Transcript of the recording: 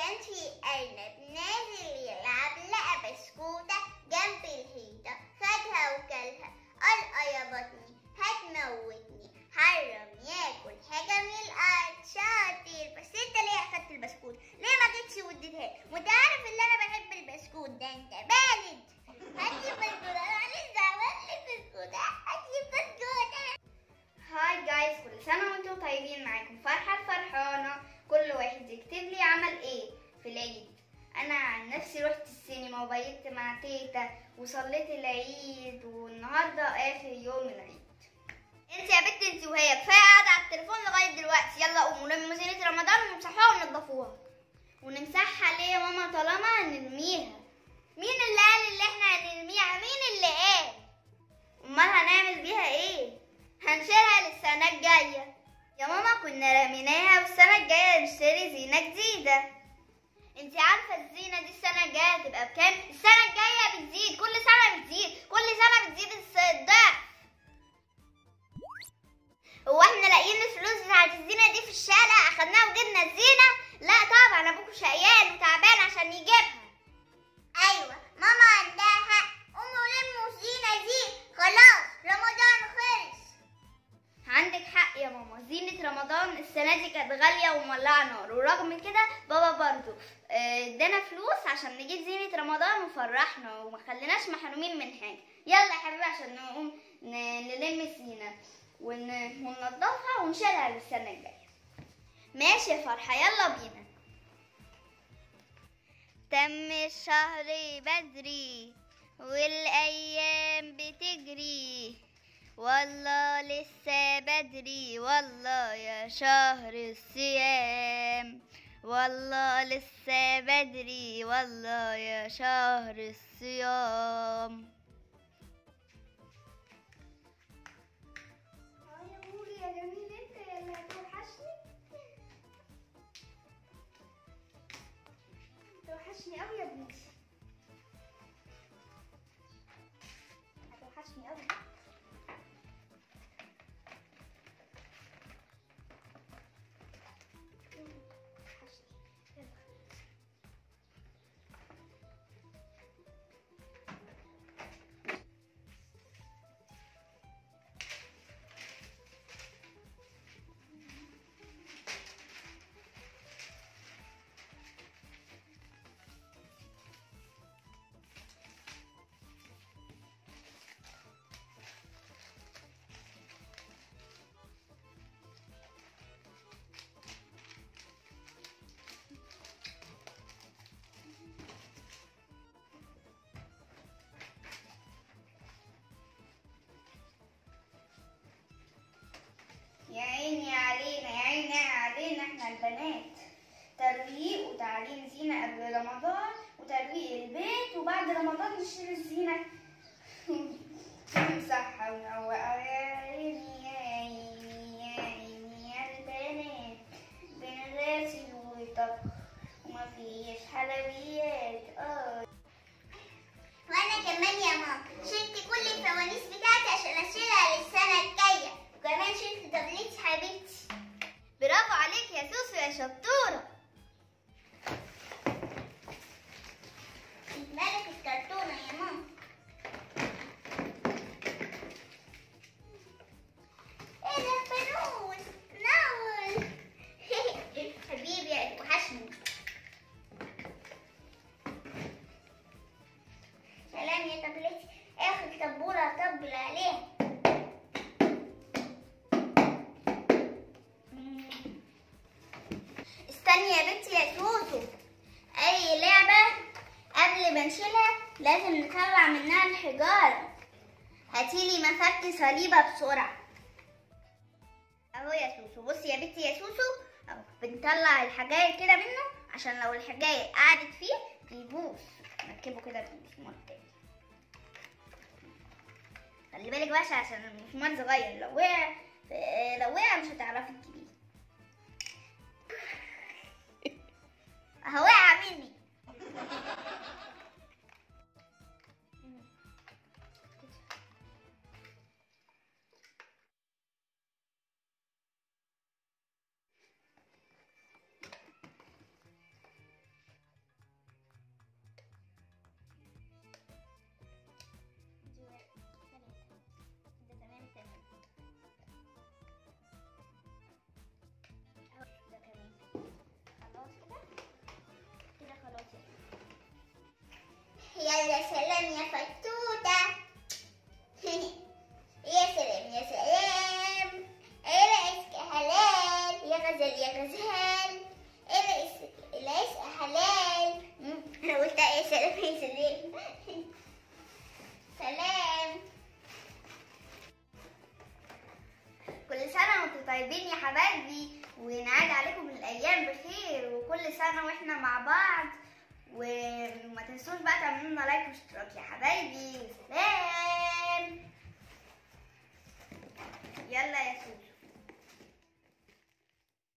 كان في أرنب نازل يلعب لقى بسكوتة جنب الحيطة خدها وكلها قال يا بطني هتموتني حرم ياكل حاجة من الأرض شاطر بس انت ليه أخدت البسكوت؟ ليه ما جيتش واديتها؟ وانت عارف ان انا بحب البسكوت ده انت بارد هاتي البسكوت انا لسه عملت البسكوت هاتي البسكوت هاي جايز كل سنة وانتم طيبين معاكم فرحة الفرحانة كل واحد يكتب لي عمل ايه في العيد انا عن نفسي رحت السينما وبيت مع تيتا وصليت العيد والنهاردة اخر يوم العيد انت يا بنت انت وهي كفايه قاعده على التليفون لغايه دلوقتي يلا قوموا لموا زينه رمضان ونمسحوها وننضفوها ونمسحها ليه يا ماما طالما هنرميها مين اللي قال اللي احنا هنرميها مين اللي قال امال هنعمل بيها ايه هنشيلها للسنه الجايه يا ماما كنا رميناها والسنه الجايه نشتري زينه جديده انت عارفه الزينه دي السنه الجايه هتبقى بكام السنه الجايه بتزيد كل سنه بتزيد كل سنه بتزيد الس- الضعف هو احنا لاقيين الفلوس بتاعت الزينه دي في الشارع اخدناها وجبنا الزينه لا طبعا ابوكوا شقيان وتعبان عشان يجيبها ايوه ماما عندها حق قوموا لموا الزينة دي خلاص رمضان خلص عندك حق يا ماما زينة رمضان السنة دي كانت غالية ومولعة نار ورغم من كده بابا برضو آه، ادانا فلوس عشان نجيب زينة رمضان وفرحنا وما خليناش محرومين من حاجة يلا يا حبيبي عشان نقوم ن- نلم الزينة ون- وننضفها ونشيلها للسنة الجاية ماشي يا فرحة يلا بينا تم الشهر بدري والأيام بتجري والله لسه بدري والله يا شهر الصيام والله لسه بدري والله يا شهر الصيام يا بوري يا جميل انت يا اللي هتوحشني توحشني قوي يا بنتي هتوحشني قوي يا عيني علينا يا عيني علينا احنا البنات ترويق وتعليم زينة قبل رمضان وترويق البيت وبعد رمضان نشتري الزينة نمسحها ونروقها يا عيني يا عيني يا عيني يا البنات بنغسل وطبخ ومفيش حلويات اه وانا كمان يا ماما شلت كل الفوانيس بتاعتي عشان اشيلها للسنة الجاية وكمان شلت تابلتي حبيبتي برافو عليك يا سوسو يا شطورة مالك الكرتونة يا ماما ايه ده فانوس نور حبيبي يا وحشني سلام يا تابلتي اخر سبورة اطبل عليها استني يا بنتي يا سوسو اي لعبة قبل ما نشيلها لازم نطلع منها الحجارة هاتيلي مفك صليبة بسرعة اهو يا سوسو بصي يا بنتي يا سوسو اهو بنطلع الحجاير كده منه عشان لو الحجاير قعدت فيه بيبوظ نركبه كده بالمسمار تاني خلي بالك بقى عشان المسمار صغير لو وقع لو وقع مش هتعرفي تجيبيه اهو وقع مني سلام يا فتوتة يا سلام يا سلام ايه رئيسك حلال يا غزال يا غزال ايه رئيسك العيش حلال مم، انا قلت يا سلام يا سلام سلام كل سنة وانتم طيبين يا حبايبي ونعاد عليكم الأيام بخير وكل سنة واحنا مع بعض وما تنسوش بقى تعملوا لنا لايك واشتراك يا حبايبي سلام يلا يا سوسو